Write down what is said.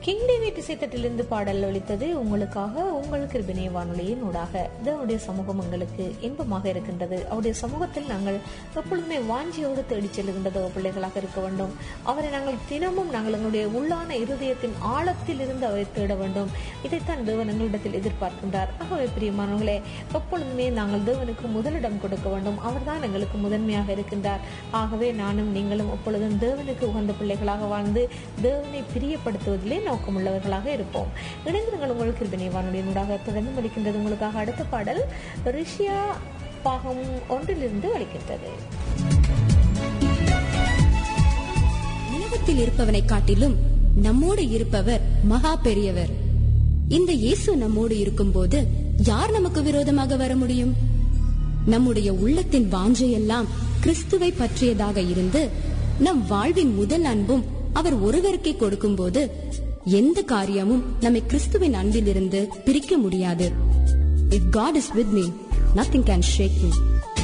king David இசைத்தட்டிலிருந்து பாடல் ஒலித்தது உங்களுக்காக உங்கள் கிருபினை வானொலியின் ஊடாக தேவனுடைய சமூகம் எங்களுக்கு இன்பமாக இருக்கின்றது அவருடைய சமூகத்தில் நாங்கள் எப்பொழுதுமே வாஞ்சியோடு தேடிச் செல்லுகின்ற தேவ பிள்ளைகளாக இருக்க வேண்டும் அவரை நாங்கள் தினமும் நாங்கள் எங்களுடைய உள்ளான இருதயத்தின் ஆழத்தில் இருந்து அவரை தேட வேண்டும் இதைத்தான் தேவன் எங்களிடத்தில் எதிர்பார்க்கின்றார் ஆகவே பிரியமானவர்களே எப்பொழுதுமே நாங்கள் தேவனுக்கு முதலிடம் கொடுக்க வேண்டும் அவர்தான் எங்களுக்கு முதன்மையாக இருக்கின்றார் ஆகவே நானும் நீங்களும் எப்பொழுதும் தேவனுக்கு உகந்த பிள்ளைகளாக வாழ்ந்து தேவனை பிரியப்படுத்துவதிலே நோக்கமுள்ளவர்களாக இருப்போம் இணைந்திருங்கள் உங்களுக்கு கிருபினை வானொலியினூடாக தொடர்ந்து வலிக்கின்றது உங்களுக்காக அடுத்த பாடல் ரிஷியா பாகம் ஒன்றிலிருந்து வலிக்கின்றது உலகத்தில் இருப்பவனை காட்டிலும் நம்மோடு இருப்பவர் மகா பெரியவர் இந்த இயேசு நம்மோடு இருக்கும்போது யார் நமக்கு விரோதமாக வர முடியும் நம்முடைய உள்ளத்தின் வாஞ்சையெல்லாம் கிறிஸ்துவை பற்றியதாக இருந்து நம் வாழ்வின் முதல் அன்பும் அவர் ஒருவருக்கே கொடுக்கும்போது எந்த காரியமும் நம்மை கிறிஸ்துவின் அன்பிலிருந்து பிரிக்க முடியாது if God is with me nothing can shake me